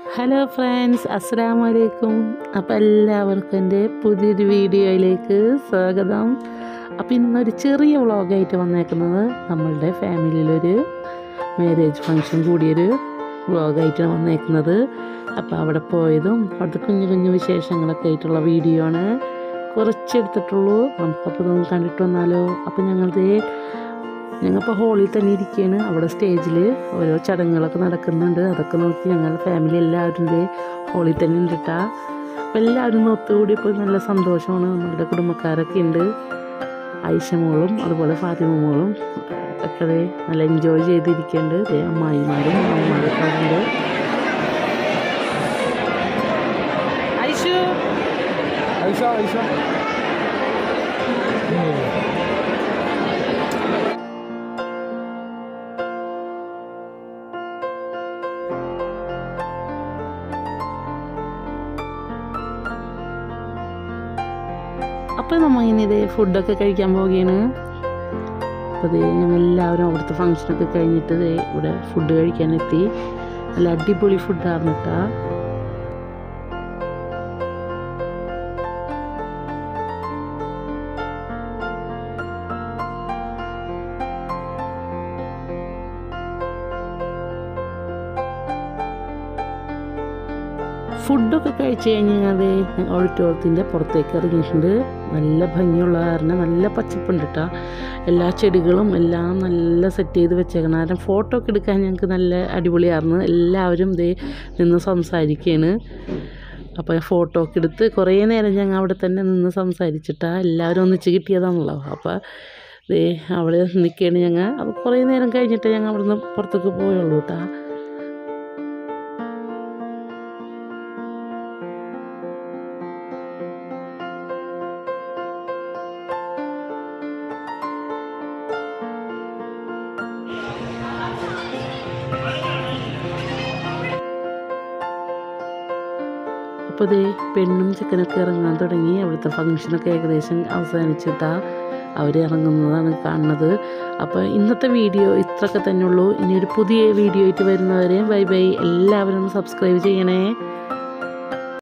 hello friends അസ്സാം വലൈക്കും അപ്പോൾ എല്ലാവർക്കും എൻ്റെ പുതിയൊരു വീഡിയോയിലേക്ക് സ്വാഗതം അപ്പോൾ ഇന്നൊരു ചെറിയ വ്ളോഗായിട്ട് വന്നേക്കുന്നത് നമ്മളുടെ ഫാമിലിയിലൊരു മാരേജ് ഫങ്ഷൻ കൂടിയൊരു വ്ളോഗായിട്ടാണ് വന്നേക്കുന്നത് അപ്പോൾ അവിടെ പോയതും അവിടുത്തെ കുഞ്ഞു കുഞ്ഞു വിശേഷങ്ങളൊക്കെ ആയിട്ടുള്ള വീഡിയോ ആണ് കുറച്ചെടുത്തിട്ടുള്ളൂ നമുക്കപ്പോൾ ഇതൊന്ന് കണ്ടിട്ട് വന്നാലോ അപ്പോൾ ഞങ്ങളുടെ ഞങ്ങളിപ്പോൾ ഹോളിൽ തന്നെ ഇരിക്കുകയാണ് അവിടെ സ്റ്റേജിൽ ഓരോ ചടങ്ങുകളൊക്കെ നടക്കുന്നുണ്ട് അതൊക്കെ നോക്കി ഞങ്ങളുടെ ഫാമിലി എല്ലാവരും ദേ ഹോളിൽ തന്നെ ഉണ്ട് കേട്ടാ അപ്പോൾ എല്ലാവരും ഒത്തുകൂടിയപ്പോൾ നല്ല സന്തോഷമാണ് നമ്മളുടെ കുടുംബക്കാരൊക്കെ ഉണ്ട് ഐഷ മോളും അതുപോലെ ഫാത്തിമ മോളും ഒക്കെ ദേ നല്ല എൻജോയ് ചെയ്തിരിക്കുന്നുണ്ട് ദേ അമ്മായിമാരും അമ്മമാരൊക്കെ അവിടെ ഉണ്ട് ഐഷു ഐഷ ഐഷ അപ്പോൾ നമ്മൾ ഇനി ഇത് ഫുഡൊക്കെ കഴിക്കാൻ പോവുകയാണ് അപ്പോൾ ഇത് ഞങ്ങൾ എല്ലാവരും അവിടുത്തെ ഫങ്ഷനൊക്കെ കഴിഞ്ഞിട്ട് ദേ ഇവിടെ ഫുഡ് കഴിക്കാനെത്തി നല്ല അടിപൊളി ഫുഡായിരുന്നു കേട്ടോ ഫുഡൊക്കെ കഴിച്ച് കഴിഞ്ഞ് അത് ഓഡിറ്റോറിയത്തിൻ്റെ പുറത്തേക്ക് ഇറങ്ങിയിട്ടുണ്ട് നല്ല ഭംഗിയുള്ള കാരണം നല്ല പച്ചപ്പുണ്ട് കേട്ടോ എല്ലാ ചെടികളും എല്ലാം നല്ല സെറ്റ് ചെയ്ത് വെച്ചേക്കണം കാരണം ഫോട്ടോ ഒക്കെ എടുക്കാൻ ഞങ്ങൾക്ക് നല്ല അടിപൊളിയായിരുന്നു എല്ലാവരും ഇതേ നിന്ന് സംസാരിക്കുകയാണ് അപ്പോൾ ഫോട്ടോ ഒക്കെ എടുത്ത് കുറേ നേരം ഞങ്ങൾ അവിടെ തന്നെ നിന്ന് സംസാരിച്ചിട്ടാ എല്ലാവരും ഒന്നിച്ച് കിട്ടിയതാണല്ലോ അപ്പോൾ ദേ അവിടെ നിൽക്കുകയാണ് ഞങ്ങൾ അപ്പോൾ കുറേ നേരം കഴിഞ്ഞിട്ട് ഞങ്ങൾ അവിടുന്ന് പുറത്തേക്ക് പോയുള്ളൂ കേട്ടോ അപ്പോൾ ദേ പെണ്ണും ചെക്കനൊക്കെ ഇറങ്ങാൻ തുടങ്ങി അവിടുത്തെ ഫങ്ഷനൊക്കെ ഏകദേശം അവസാനിച്ചിട്ടാ അവർ ഇറങ്ങുന്നതാണ് കാണുന്നത് അപ്പോൾ ഇന്നത്തെ വീഡിയോ ഇത്രയൊക്കെ തന്നെ ഉള്ളൂ ഇനി ഒരു പുതിയ വീഡിയോ ആയിട്ട് വരുന്നവരെ ബൈ ബൈ എല്ലാവരും സബ്സ്ക്രൈബ് ചെയ്യണേ